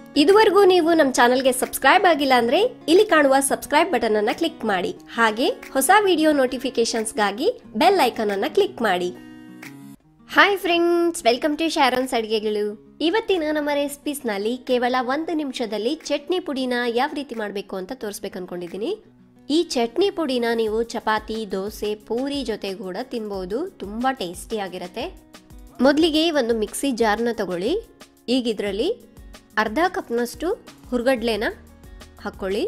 ಇದುವರೆಗೂ ನೀವು ನಮ್ಮ ಚಾನಲ್ಗೆ ಸಬ್ಸ್ಕ್ರೈಬ್ ಆಗಿಲ್ಲ ಅಂದ್ರೆ ಇಲ್ಲಿ ಕಾಣುವ ಸಬ್ಸ್ಕ್ರೈಬ್ ಬಟನ್ ಅನ್ನ ಕ್ಲಿಕ್ ಮಾಡಿ ಹಾಗೆ ಹೊಸ ವಿಡಿಯೋ ನೋಟಿಫಿಕೇಶನ್ಸ್ಗಾಗಿ ಬೆಲ್ ಐಕಾನ್ ಅನ್ನ ಕ್ಲಿಕ್ ಮಾಡಿ hi friends welcome to Sharan's ಅಡುಗೆಗಳು ಇವತ್ತಿನ ನಮ್ಮ ರೆಸಿಪೀಸ್ನಲ್ಲಿ ಕೇವಲ ಒಂದು ನಿಮಿಷದಲ್ಲಿ ಚಟ್ನಿ ಪುಡಿನ ಯಾವ ರೀತಿ ಮಾಡಬೇಕು ಅಂತ ತೋರಿಸ್ಬೇಕು ಅನ್ಕೊಂಡಿದ್ದೀನಿ ಈ ಚಟ್ನಿ ಪುಡಿನ ನೀವು ಚಪಾತಿ ದೋಸೆ ಪೂರಿ ಜೊತೆ ಕೂಡ ತಿನ್ಬೋದು ತುಂಬ ಟೇಸ್ಟಿ ಆಗಿರುತ್ತೆ ಮೊದಲಿಗೆ ಒಂದು ಮಿಕ್ಸಿ ಜಾರ್ನ ತಗೊಳ್ಳಿ ಈಗ ಇದರಲ್ಲಿ ಅರ್ಧ ಕಪ್ನಷ್ಟು ಹುರ್ಗಡ್ಲೆನ ಹಾಕ್ಕೊಳ್ಳಿ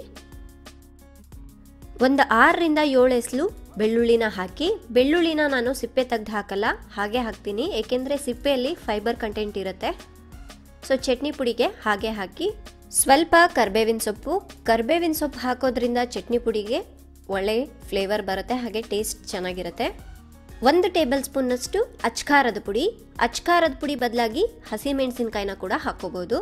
ಒಂದು ಆರರಿಂದ ಏಳು ಎಸ್ಲು ಬೆಳ್ಳುಳ್ಳಿನ ಹಾಕಿ ಬೆಳ್ಳುಳ್ಳಿನ ನಾನು ಸಿಪ್ಪೆ ತೆಗೆದು ಹಾಕಲ್ಲ ಹಾಗೆ ಹಾಕ್ತೀನಿ ಏಕೆಂದರೆ ಸಿಪ್ಪೆಯಲ್ಲಿ ಫೈಬರ್ ಕಂಟೆಂಟ್ ಇರುತ್ತೆ ಸೊ ಚಟ್ನಿ ಪುಡಿಗೆ ಹಾಗೆ ಹಾಕಿ ಸ್ವಲ್ಪ ಕರ್ಬೇವಿನ ಸೊಪ್ಪು ಕರ್ಬೇವಿನ ಸೊಪ್ಪು ಹಾಕೋದ್ರಿಂದ ಚಟ್ನಿ ಪುಡಿಗೆ ಒಳ್ಳೆ ಫ್ಲೇವರ್ ಬರುತ್ತೆ ಹಾಗೆ ಟೇಸ್ಟ್ ಚೆನ್ನಾಗಿರುತ್ತೆ ಒಂದು ಟೇಬಲ್ ಸ್ಪೂನ್ನಷ್ಟು ಅಚ್ಕಾರದ ಪುಡಿ ಅಚ್ಕಾರದ ಪುಡಿ ಬದಲಾಗಿ ಹಸಿಮೆಣಸಿನ್ಕಾಯಿನ ಕೂಡ ಹಾಕೋಬೋದು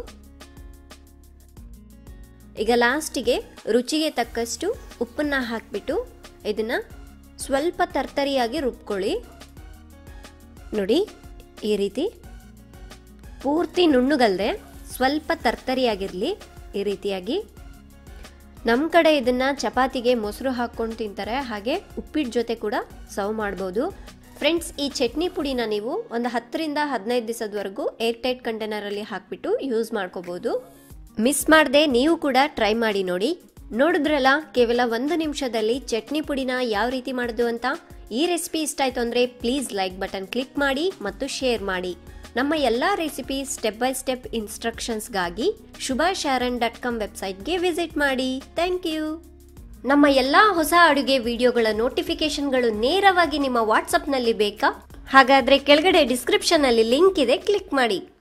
ಈಗ ಲಾಸ್ಟಿಗೆ ರುಚಿಗೆ ತಕ್ಕಷ್ಟು ಉಪ್ಪನ್ನ ಹಾಕಿಬಿಟ್ಟು ಇದನ್ನು ಸ್ವಲ್ಪ ತರ್ತರಿಯಾಗಿ ರುಬ್ಕೊಳ್ಳಿ ನೋಡಿ ಈ ರೀತಿ ಪೂರ್ತಿ ನುಣ್ಣಗಲ್ದೆ ಸ್ವಲ್ಪ ತರ್ತರಿಯಾಗಿರಲಿ ಈ ರೀತಿಯಾಗಿ ನಮ್ಮ ಕಡೆ ಇದನ್ನು ಚಪಾತಿಗೆ ಮೊಸರು ಹಾಕ್ಕೊಂಡು ತಿಂತಾರೆ ಹಾಗೆ ಉಪ್ಪಿಟ್ಟು ಜೊತೆ ಕೂಡ ಸರ್ವ್ ಮಾಡ್ಬೋದು ಫ್ರೆಂಡ್ಸ್ ಈ ಚಟ್ನಿ ಪುಡಿನ ನೀವು ಒಂದು ಹತ್ತರಿಂದ ಹದಿನೈದು ದಿವಸದವರೆಗೂ ಏರ್ ಟೈಟ್ ಕಂಟೈನರಲ್ಲಿ ಹಾಕ್ಬಿಟ್ಟು ಯೂಸ್ ಮಾಡ್ಕೋಬೋದು ಮಿಸ್ ಮಾಡದೆ ನೀವು ಕೂಡ ಟ್ರೈ ಮಾಡಿ ನೋಡಿ ನೋಡಿದ್ರಲ್ಲ ಕೇವಲ ಒಂದು ನಿಮಿಷದಲ್ಲಿ ಚಟ್ನಿ ಪುಡಿನ ಯಾವ ರೀತಿ ಮಾಡೋದು ಅಂತ ಈ ರೆಸಿಪಿ ಇಷ್ಟ ಆಯ್ತು ಅಂದರೆ ಪ್ಲೀಸ್ ಲೈಕ್ ಬಟನ್ ಕ್ಲಿಕ್ ಮಾಡಿ ಮತ್ತು ಶೇರ್ ಮಾಡಿ ನಮ್ಮ ಎಲ್ಲ ರೆಸಿಪಿ ಸ್ಟೆಪ್ ಬೈ ಸ್ಟೆಪ್ ಇನ್ಸ್ಟ್ರಕ್ಷನ್ಸ್ಗಾಗಿ ಶುಭ ಶಾರನ್ ಡಾಟ್ ಕಾಮ್ ವೆಬ್ಸೈಟ್ಗೆ ವಿಸಿಟ್ ಮಾಡಿ ಥ್ಯಾಂಕ್ ಯು ನಮ್ಮ ಎಲ್ಲ ಹೊಸ ಅಡುಗೆ ವಿಡಿಯೋಗಳ ನೋಟಿಫಿಕೇಶನ್ಗಳು ನೇರವಾಗಿ ನಿಮ್ಮ ವಾಟ್ಸಪ್ನಲ್ಲಿ ಬೇಕಾ ಹಾಗಾದರೆ ಕೆಳಗಡೆ ಡಿಸ್ಕ್ರಿಪ್ಷನ್ನಲ್ಲಿ ಲಿಂಕ್ ಇದೆ ಕ್ಲಿಕ್ ಮಾಡಿ